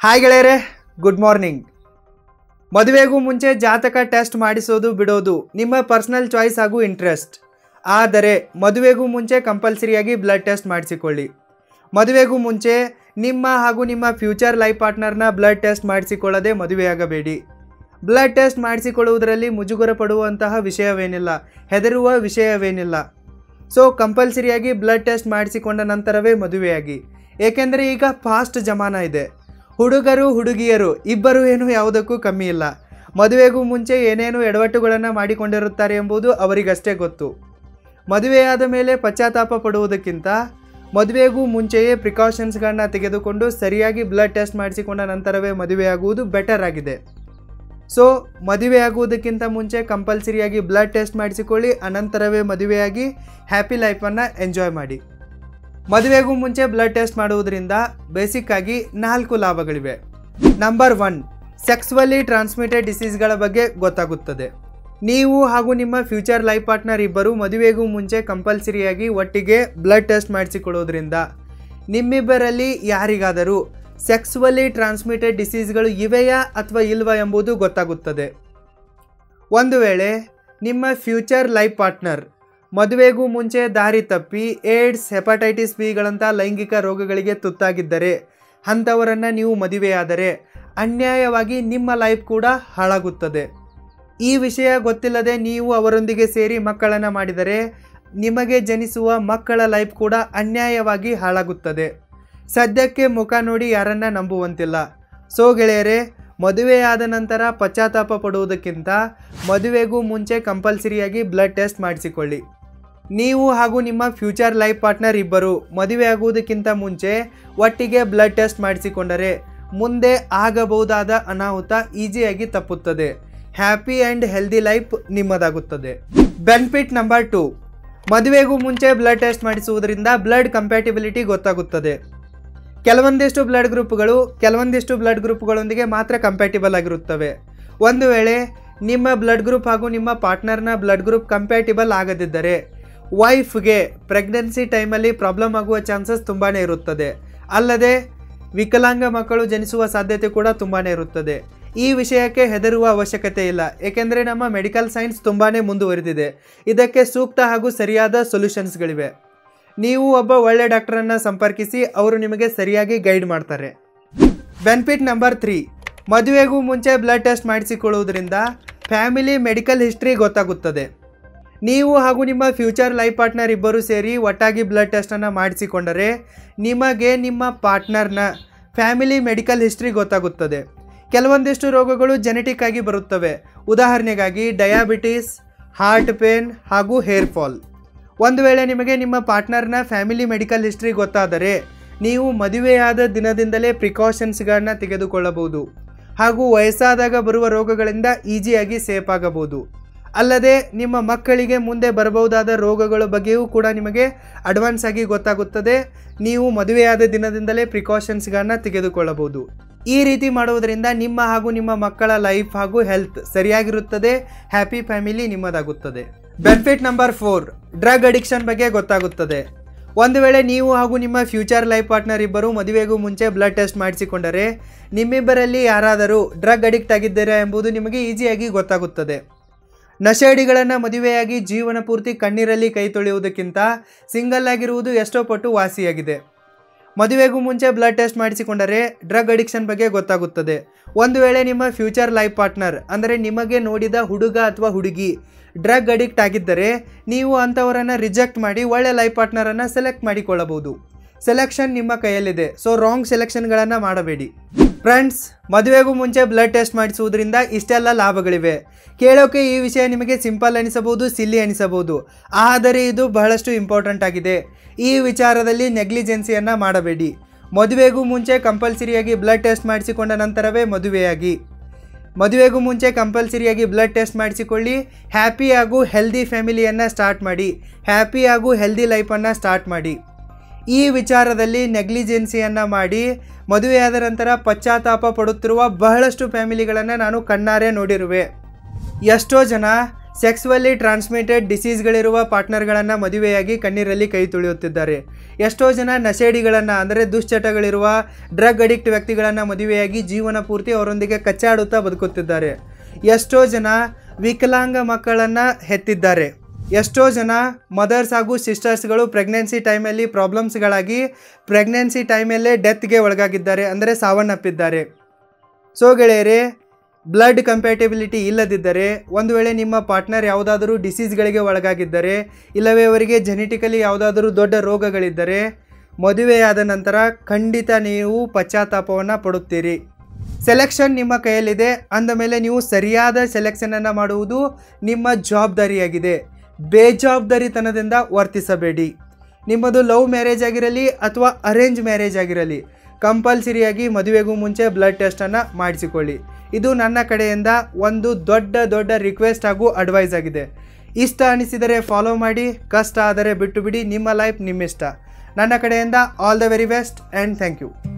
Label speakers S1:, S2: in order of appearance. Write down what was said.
S1: hi ಗೆಳೆಯರೆ good morning ಮದುವೆಗೂ ಮುಂಚೆ ಜಾತಕ ಟೆಸ್ಟ್ ಮಾಡಿಸೋದು ಬಿಡೋದು ನಿಮ್ಮ ಪರ್ಸನಲ್ ಚಾಯ್ಸ್ ಹಾಗೂ ಇಂಟ್ರೆಸ್ಟ್ ಆದರೆ ಮದುವೆಗೂ ಮುಂಚೆ ಕಂಪಲ್ಸರಿಯಾಗಿ ಬ್ಲಡ್ ಟೆಸ್ಟ್ ಮಾಡಿಸಿಕೊಳ್ಳಿ ಮದುವೆಗೂ ಮುಂಚೆ ನಿಮ್ಮ ಹಾಗೂ ನಿಮ್ಮ ಫ್ಯೂಚರ್ ಲೈಫ್ ಪಾರ್ಟ್ನರ್ನ ಬ್ಲಡ್ ಟೆಸ್ಟ್ ಮಾಡಿಸಿಕೊಳ್ಳದೆ ಮದುವೆಯಾಗಬೇಡಿ ಬ್ಲಡ್ ಟೆಸ್ಟ್ ಮಾಡಿಸಿಕೊಳ್ಳುವುದರಲ್ಲಿ ಮುಜುಗರ ಪಡುವಂತಹ ವಿಷಯವೇನಿಲ್ಲ ಹೆದರುವ ವಿಷಯವೇನಿಲ್ಲ ಸೊ ಕಂಪಲ್ಸರಿಯಾಗಿ ಬ್ಲಡ್ ಟೆಸ್ಟ್ ಮಾಡಿಸಿಕೊಂಡ ನಂತರವೇ ಮದುವೆಯಾಗಿ ಏಕೆಂದರೆ ಈಗ ಫಾಸ್ಟ್ ಜಮಾನ ಇದೆ ಹುಡುಗರು ಹುಡುಗಿಯರು ಇಬ್ಬರು ಏನು ಯಾವುದಕ್ಕೂ ಕಮ್ಮಿ ಇಲ್ಲ ಮದುವೆಗೂ ಮುಂಚೆ ಏನೇನು ಎಡವಟ್ಟುಗಳನ್ನು ಮಾಡಿಕೊಂಡಿರುತ್ತಾರೆ ಎಂಬುದು ಅವರಿಗಷ್ಟೇ ಗೊತ್ತು ಮದುವೆಯಾದ ಮೇಲೆ ಪಶ್ಚಾತ್ತಾಪ ಪಡುವುದಕ್ಕಿಂತ ಮದುವೆಗೂ ಮುಂಚೆಯೇ ಪ್ರಿಕಾಷನ್ಸ್ಗಳನ್ನ ತೆಗೆದುಕೊಂಡು ಸರಿಯಾಗಿ ಬ್ಲಡ್ ಟೆಸ್ಟ್ ಮಾಡಿಸಿಕೊಂಡ ನಂತರವೇ ಮದುವೆಯಾಗುವುದು ಬೆಟರ್ ಆಗಿದೆ ಸೊ ಮದುವೆಯಾಗುವುದಕ್ಕಿಂತ ಮುಂಚೆ ಕಂಪಲ್ಸರಿಯಾಗಿ ಬ್ಲಡ್ ಟೆಸ್ಟ್ ಮಾಡಿಸಿಕೊಳ್ಳಿ ಅನಂತರವೇ ಮದುವೆಯಾಗಿ ಹ್ಯಾಪಿ ಲೈಫನ್ನು ಎಂಜಾಯ್ ಮಾಡಿ ಮದುವೆಗೂ ಮುಂಚೆ ಬ್ಲಡ್ ಟೆಸ್ಟ್ ಮಾಡುವುದರಿಂದ ಬೇಸಿಕ್ ಆಗಿ ನಾಲ್ಕು ಲಾಭಗಳಿವೆ ನಂಬರ್ ಒನ್ ಸೆಕ್ಸ್ವಲಿ ಟ್ರಾನ್ಸ್ಮಿಟೆಡ್ ಡಿಸೀಸ್ಗಳ ಬಗ್ಗೆ ಗೊತ್ತಾಗುತ್ತದೆ ನೀವು ಹಾಗೂ ನಿಮ್ಮ ಫ್ಯೂಚರ್ ಲೈಫ್ ಪಾರ್ಟ್ನರ್ ಇಬ್ಬರು ಮದುವೆಗೂ ಮುಂಚೆ ಕಂಪಲ್ಸರಿಯಾಗಿ ಒಟ್ಟಿಗೆ ಬ್ಲಡ್ ಟೆಸ್ಟ್ ಮಾಡಿಸಿಕೊಳ್ಳೋದ್ರಿಂದ ನಿಮ್ಮಿಬ್ಬರಲ್ಲಿ ಯಾರಿಗಾದರೂ ಸೆಕ್ಸ್ವಲಿ ಟ್ರಾನ್ಸ್ಮಿಟೆಡ್ ಡಿಸೀಸ್ಗಳು ಇವೆಯಾ ಅಥವಾ ಇಲ್ವಾ ಎಂಬುದು ಗೊತ್ತಾಗುತ್ತದೆ ಒಂದು ವೇಳೆ ನಿಮ್ಮ ಫ್ಯೂಚರ್ ಲೈಫ್ ಪಾರ್ಟ್ನರ್ ಮದುವೆಗೂ ಮುಂಚೆ ದಾರಿ ತಪ್ಪಿ ಏಡ್ಸ್ ಹೆಪಟೈಟಿಸ್ ಬಿಗಳಂಥ ಲೈಂಗಿಕ ರೋಗಗಳಿಗೆ ತುತ್ತಾಗಿದ್ದರೆ ಅಂಥವರನ್ನು ನೀವು ಮದುವೆಯಾದರೆ ಅನ್ಯಾಯವಾಗಿ ನಿಮ್ಮ ಲೈಫ್ ಕೂಡ ಹಾಳಾಗುತ್ತದೆ ಈ ವಿಷಯ ಗೊತ್ತಿಲ್ಲದೆ ನೀವು ಅವರೊಂದಿಗೆ ಸೇರಿ ಮಕ್ಕಳನ್ನು ಮಾಡಿದರೆ ನಿಮಗೆ ಜನಿಸುವ ಮಕ್ಕಳ ಲೈಫ್ ಕೂಡ ಅನ್ಯಾಯವಾಗಿ ಹಾಳಾಗುತ್ತದೆ ಸದ್ಯಕ್ಕೆ ಮುಖ ನೋಡಿ ಯಾರನ್ನ ನಂಬುವಂತಿಲ್ಲ ಸೊ ಗೆಳೆಯರೆ ಮದುವೆಯಾದ ನಂತರ ಪಶ್ಚಾತ್ತಾಪ ಪಡುವುದಕ್ಕಿಂತ ಮದುವೆಗೂ ಮುಂಚೆ ಕಂಪಲ್ಸರಿಯಾಗಿ ಬ್ಲಡ್ ಟೆಸ್ಟ್ ಮಾಡಿಸಿಕೊಳ್ಳಿ ನೀವು ಹಾಗೂ ನಿಮ್ಮ ಫ್ಯೂಚರ್ ಲೈಫ್ ಪಾರ್ಟ್ನರ್ ಇಬ್ಬರು ಮದುವೆಯಾಗುವುದಕ್ಕಿಂತ ಮುಂಚೆ ಒಟ್ಟಿಗೆ ಬ್ಲಡ್ ಟೆಸ್ಟ್ ಮಾಡಿಸಿಕೊಂಡರೆ ಮುಂದೆ ಆಗಬಹುದಾದ ಅನಾಹುತ ಈಸಿಯಾಗಿ ತಪ್ಪುತ್ತದೆ ಹ್ಯಾಪಿ ಆ್ಯಂಡ್ ಹೆಲ್ದಿ ಲೈಫ್ ನಿಮ್ಮದಾಗುತ್ತದೆ ಬೆನಿಫಿಟ್ ನಂಬರ್ ಟು ಮದುವೆಗೂ ಮುಂಚೆ ಬ್ಲಡ್ ಟೆಸ್ಟ್ ಮಾಡಿಸುವುದರಿಂದ ಬ್ಲಡ್ ಕಂಪ್ಯಾಟಿಬಿಲಿಟಿ ಗೊತ್ತಾಗುತ್ತದೆ ಕೆಲವೊಂದಿಷ್ಟು ಬ್ಲಡ್ ಗ್ರೂಪ್ಗಳು ಕೆಲವೊಂದಿಷ್ಟು ಬ್ಲಡ್ ಗ್ರೂಪ್ಗಳೊಂದಿಗೆ ಮಾತ್ರ ಕಂಪ್ಯಾಟಿಬಲ್ ಆಗಿರುತ್ತವೆ ಒಂದು ವೇಳೆ ನಿಮ್ಮ ಬ್ಲಡ್ ಗ್ರೂಪ್ ಹಾಗೂ ನಿಮ್ಮ ಪಾರ್ಟ್ನರ್ನ ಬ್ಲಡ್ ಗ್ರೂಪ್ ಕಂಪ್ಯಾಟಿಬಲ್ ಆಗದಿದ್ದರೆ ವೈಫ್ಗೆ ಪ್ರೆಗ್ನೆನ್ಸಿ ಟೈಮಲ್ಲಿ ಪ್ರಾಬ್ಲಮ್ ಆಗುವ ಚಾನ್ಸಸ್ ತುಂಬಾ ಇರುತ್ತದೆ ಅಲ್ಲದೆ ವಿಕಲಾಂಗ ಮಕ್ಕಳು ಜನಿಸುವ ಸಾಧ್ಯತೆ ಕೂಡ ತುಂಬಾ ಇರುತ್ತದೆ ಈ ವಿಷಯಕ್ಕೆ ಹೆದರುವ ಅವಶ್ಯಕತೆ ಇಲ್ಲ ಏಕೆಂದರೆ ನಮ್ಮ ಮೆಡಿಕಲ್ ಸೈನ್ಸ್ ತುಂಬಾ ಮುಂದುವರೆದಿದೆ ಇದಕ್ಕೆ ಸೂಕ್ತ ಹಾಗೂ ಸರಿಯಾದ ಸೊಲ್ಯೂಷನ್ಸ್ಗಳಿವೆ ನೀವು ಒಬ್ಬ ಒಳ್ಳೆ ಡಾಕ್ಟರನ್ನು ಸಂಪರ್ಕಿಸಿ ಅವರು ನಿಮಗೆ ಸರಿಯಾಗಿ ಗೈಡ್ ಮಾಡ್ತಾರೆ ಬೆನಿಫಿಟ್ ನಂಬರ್ ತ್ರೀ ಮದುವೆಗೂ ಮುಂಚೆ ಬ್ಲಡ್ ಟೆಸ್ಟ್ ಮಾಡಿಸಿಕೊಳ್ಳುವುದರಿಂದ ಫ್ಯಾಮಿಲಿ ಮೆಡಿಕಲ್ ಹಿಸ್ಟ್ರಿ ಗೊತ್ತಾಗುತ್ತದೆ ನೀವು ಹಾಗೂ ನಿಮ್ಮ ಫ್ಯೂಚರ್ ಲೈಫ್ ಪಾರ್ಟ್ನರ್ ಇಬ್ಬರು ಸೇರಿ ಒಟ್ಟಾಗಿ ಬ್ಲಡ್ ಟೆಸ್ಟನ್ನು ಮಾಡಿಸಿಕೊಂಡರೆ ನಿಮಗೆ ನಿಮ್ಮ ಪಾರ್ಟ್ನರ್ನ ಫ್ಯಾಮಿಲಿ ಮೆಡಿಕಲ್ ಹಿಸ್ಟ್ರಿ ಗೊತ್ತಾಗುತ್ತದೆ ಕೆಲವೊಂದಿಷ್ಟು ರೋಗಗಳು ಜೆನೆಟಿಕ್ ಆಗಿ ಬರುತ್ತವೆ ಉದಾಹರಣೆಗಾಗಿ ಡಯಾಬಿಟಿಸ್ ಹಾರ್ಟ್ ಪೇನ್ ಹಾಗೂ ಹೇರ್ ಫಾಲ್ ಒಂದು ವೇಳೆ ನಿಮಗೆ ನಿಮ್ಮ ಪಾರ್ಟ್ನರ್ನ ಫ್ಯಾಮಿಲಿ ಮೆಡಿಕಲ್ ಹಿಸ್ಟ್ರಿ ಗೊತ್ತಾದರೆ ನೀವು ಮದುವೆಯಾದ ದಿನದಿಂದಲೇ ಪ್ರಿಕಾಷನ್ಸ್ಗಳನ್ನ ತೆಗೆದುಕೊಳ್ಳಬಹುದು ಹಾಗೂ ವಯಸ್ಸಾದಾಗ ಬರುವ ರೋಗಗಳಿಂದ ಈಸಿಯಾಗಿ ಸೇಫ್ ಆಗಬಹುದು ಅಲ್ಲದೆ ನಿಮ್ಮ ಮಕ್ಕಳಿಗೆ ಮುಂದೆ ಬರಬಹುದಾದ ರೋಗಗಳ ಬಗ್ಗೆಯೂ ಕೂಡ ನಿಮಗೆ ಅಡ್ವಾನ್ಸ್ ಆಗಿ ಗೊತ್ತಾಗುತ್ತದೆ ನೀವು ಮದುವೆಯಾದ ದಿನದಿಂದಲೇ ಪ್ರಿಕಾಷನ್ಸ್ಗಳನ್ನ ತೆಗೆದುಕೊಳ್ಳಬಹುದು ಈ ರೀತಿ ಮಾಡುವುದರಿಂದ ನಿಮ್ಮ ಹಾಗೂ ನಿಮ್ಮ ಮಕ್ಕಳ ಲೈಫ್ ಹಾಗೂ ಹೆಲ್ತ್ ಸರಿಯಾಗಿರುತ್ತದೆ ಹ್ಯಾಪಿ ಫ್ಯಾಮಿಲಿ ನಿಮ್ಮದಾಗುತ್ತದೆ benefit number four drug addiction ಬಗ್ಗೆ ಗೊತ್ತಾಗುತ್ತದೆ ಒಂದು ವೇಳೆ ನೀವು ಹಾಗೂ ನಿಮ್ಮ ಫ್ಯೂಚರ್ ಲೈಫ್ ಪಾರ್ಟ್ನರ್ ಇಬ್ಬರು ಮದುವೆಗೂ ಮುಂಚೆ ಬ್ಲಡ್ ಟೆಸ್ಟ್ ಮಾಡಿಸಿಕೊಂಡರೆ ನಿಮ್ಮಿಬ್ಬರಲ್ಲಿ ಯಾರಾದರೂ ಡ್ರಗ್ ಅಡಿಕ್ಟ್ ಆಗಿದ್ದೀರಾ ಎಂಬುದು ನಿಮಗೆ ಈಸಿಯಾಗಿ ಗೊತ್ತಾಗುತ್ತದೆ ನಶೇಡಿಗಳನ್ನು ಮದುವೆಯಾಗಿ ಜೀವನ ಪೂರ್ತಿ ಕಣ್ಣೀರಲ್ಲಿ ಕೈ ತೊಳೆಯುವುದಕ್ಕಿಂತ ಸಿಂಗಲ್ ಆಗಿರುವುದು ಎಷ್ಟೋ ಪಟ್ಟು ವಾಸಿಯಾಗಿದೆ ಮದುವೆಗೂ ಮುಂಚೆ ಬ್ಲಡ್ ಟೆಸ್ಟ್ ಮಾಡಿಸಿಕೊಂಡರೆ ಡ್ರಗ್ ಅಡಿಕ್ಷನ್ ಬಗ್ಗೆ ಗೊತ್ತಾಗುತ್ತದೆ ಒಂದು ವೇಳೆ ನಿಮ್ಮ ಫ್ಯೂಚರ್ ಲೈಫ್ ಪಾರ್ಟ್ನರ್ ಅಂದರೆ ನಿಮಗೆ ನೋಡಿದ ಹುಡುಗ ಅಥವಾ ಹುಡುಗಿ ಡ್ರಗ್ ಅಡಿಕ್ಟ್ ಆಗಿದ್ದರೆ ನೀವು ಅಂಥವರನ್ನು ರಿಜೆಕ್ಟ್ ಮಾಡಿ ಒಳ್ಳೆ ಲೈಫ್ ಪಾರ್ಟ್ನರನ್ನು ಸೆಲೆಕ್ಟ್ ಮಾಡಿಕೊಳ್ಳಬಹುದು ಸೆಲೆಕ್ಷನ್ ನಿಮ್ಮ ಕೈಯಲ್ಲಿದೆ ಸೊ ರಾಂಗ್ ಸೆಲೆಕ್ಷನ್ಗಳನ್ನು ಮಾಡಬೇಡಿ ಫ್ರೆಂಡ್ಸ್ ಮದುವೆಗೂ ಮುಂಚೆ ಬ್ಲಡ್ ಟೆಸ್ಟ್ ಮಾಡಿಸುವುದರಿಂದ ಇಷ್ಟೆಲ್ಲ ಲಾಭಗಳಿವೆ ಕೇಳೋಕೆ ಈ ವಿಷಯ ನಿಮಗೆ ಸಿಂಪಲ್ ಅನಿಸಬಹುದು ಸಿಲ್ಲಿ ಅನಿಸಬಹುದು ಆದರೆ ಇದು ಬಹಳಷ್ಟು ಇಂಪಾರ್ಟೆಂಟ್ ಆಗಿದೆ ಈ ವಿಚಾರದಲ್ಲಿ ನೆಗ್ಲಿಜೆನ್ಸಿಯನ್ನು ಮಾಡಬೇಡಿ ಮದುವೆಗೂ ಮುಂಚೆ ಕಂಪಲ್ಸರಿಯಾಗಿ ಬ್ಲಡ್ ಟೆಸ್ಟ್ ಮಾಡಿಸಿಕೊಂಡ ನಂತರವೇ ಮದುವೆಯಾಗಿ ಮದುವೆಗೂ ಮುಂಚೆ ಕಂಪಲ್ಸರಿಯಾಗಿ ಬ್ಲಡ್ ಟೆಸ್ಟ್ ಮಾಡಿಸಿಕೊಳ್ಳಿ ಹ್ಯಾಪಿ ಹಾಗೂ ಹೆಲ್ದಿ ಫ್ಯಾಮಿಲಿಯನ್ನು ಸ್ಟಾರ್ಟ್ ಮಾಡಿ ಹ್ಯಾಪಿ ಹಾಗೂ ಹೆಲ್ದಿ ಲೈಫನ್ನು ಸ್ಟಾರ್ಟ್ ಮಾಡಿ ಈ ವಿಚಾರದಲ್ಲಿ ನೆಗ್ಲಿಜೆನ್ಸಿಯನ್ನು ಮಾಡಿ ಮದುವೆಯಾದ ನಂತರ ಪಶ್ಚಾತ್ತಾಪ ಪಡುತ್ತಿರುವ ಬಹಳಷ್ಟು ಫ್ಯಾಮಿಲಿಗಳನ್ನು ನಾನು ಕಣ್ಣಾರೆ ನೋಡಿರುವೆ ಎಷ್ಟೋ ಜನ ಸೆಕ್ಸುವಲ್ಲಿ ಟ್ರಾನ್ಸ್ಮಿಟೆಡ್ ಡಿಸೀಸ್ಗಳಿರುವ ಪಾರ್ಟ್ನರ್ಗಳನ್ನು ಮದುವೆಯಾಗಿ ಕಣ್ಣೀರಲ್ಲಿ ಕೈ ತುಳಿಯುತ್ತಿದ್ದಾರೆ ಎಷ್ಟೋ ಜನ ನಶೇಡಿಗಳನ್ನು ಅಂದರೆ ದುಶ್ಚಟಗಳಿರುವ ಡ್ರಗ್ ಅಡಿಕ್ಟ್ ವ್ಯಕ್ತಿಗಳನ್ನು ಮದುವೆಯಾಗಿ ಜೀವನ ಪೂರ್ತಿ ಅವರೊಂದಿಗೆ ಕಚ್ಚಾಡುತ್ತಾ ಬದುಕುತ್ತಿದ್ದಾರೆ ಎಷ್ಟೋ ಜನ ವಿಕಲಾಂಗ ಮಕ್ಕಳನ್ನು ಹೆತ್ತಿದ್ದಾರೆ ಎಷ್ಟೋ ಜನ ಮದರ್ಸ್ ಹಾಗೂ ಸಿಸ್ಟರ್ಸ್ಗಳು ಪ್ರೆಗ್ನೆನ್ಸಿ ಟೈಮಲ್ಲಿ ಪ್ರಾಬ್ಲಮ್ಸ್ಗಳಾಗಿ ಪ್ರೆಗ್ನೆನ್ಸಿ ಟೈಮಲ್ಲೇ ಡೆತ್ಗೆ ಒಳಗಾಗಿದ್ದಾರೆ ಅಂದರೆ ಸಾವನ್ನಪ್ಪಿದ್ದಾರೆ ಸೊ ಗೆಳೆಯರೇ ಬ್ಲಡ್ ಕಂಪ್ಯಾಟಿಬಿಲಿಟಿ ಇಲ್ಲದಿದ್ದರೆ ಒಂದು ವೇಳೆ ನಿಮ್ಮ ಪಾರ್ಟ್ನರ್ ಯಾವುದಾದರೂ ಡಿಸೀಸ್ಗಳಿಗೆ ಒಳಗಾಗಿದ್ದರೆ ಇಲ್ಲವೇ ಅವರಿಗೆ ಜೆನೆಟಿಕಲಿ ಯಾವುದಾದರೂ ದೊಡ್ಡ ರೋಗಗಳಿದ್ದರೆ ಮದುವೆಯಾದ ನಂತರ ಖಂಡಿತ ನೀವು ಪಶ್ಚಾತ್ತಾಪವನ್ನು ಪಡುತ್ತೀರಿ ಸೆಲೆಕ್ಷನ್ ನಿಮ್ಮ ಕೈಯಲ್ಲಿದೆ ಅಂದ ಮೇಲೆ ನೀವು ಸರಿಯಾದ ಸೆಲೆಕ್ಷನನ್ನು ಮಾಡುವುದು ನಿಮ್ಮ ಜವಾಬ್ದಾರಿಯಾಗಿದೆ ಬೇಜವಾಬ್ದಾರಿತನದಿಂದ ವರ್ತಿಸಬೇಡಿ ನಿಮ್ಮದು ಲವ್ ಮ್ಯಾರೇಜ್ ಆಗಿರಲಿ ಅಥವಾ ಅರೇಂಜ್ ಮ್ಯಾರೇಜ್ ಆಗಿರಲಿ ಕಂಪಲ್ಸರಿಯಾಗಿ ಮದುವೆಗೂ ಮುಂಚೆ ಬ್ಲಡ್ ಟೆಸ್ಟನ್ನು ಮಾಡಿಸಿಕೊಳ್ಳಿ ಇದು ನನ್ನ ಕಡೆಯಿಂದ ಒಂದು ದೊಡ್ಡ ದೊಡ್ಡ ರಿಕ್ವೆಸ್ಟ್ ಹಾಗೂ ಅಡ್ವೈಸ್ ಆಗಿದೆ ಇಷ್ಟ ಅನಿಸಿದರೆ ಫಾಲೋ ಮಾಡಿ ಕಷ್ಟ ಆದರೆ ಬಿಟ್ಟು ಬಿಡಿ ನಿಮ್ಮ ಲೈಫ್ ನಿಮ್ಮಿಷ್ಟ ನನ್ನ ಕಡೆಯಿಂದ all the very best and thank you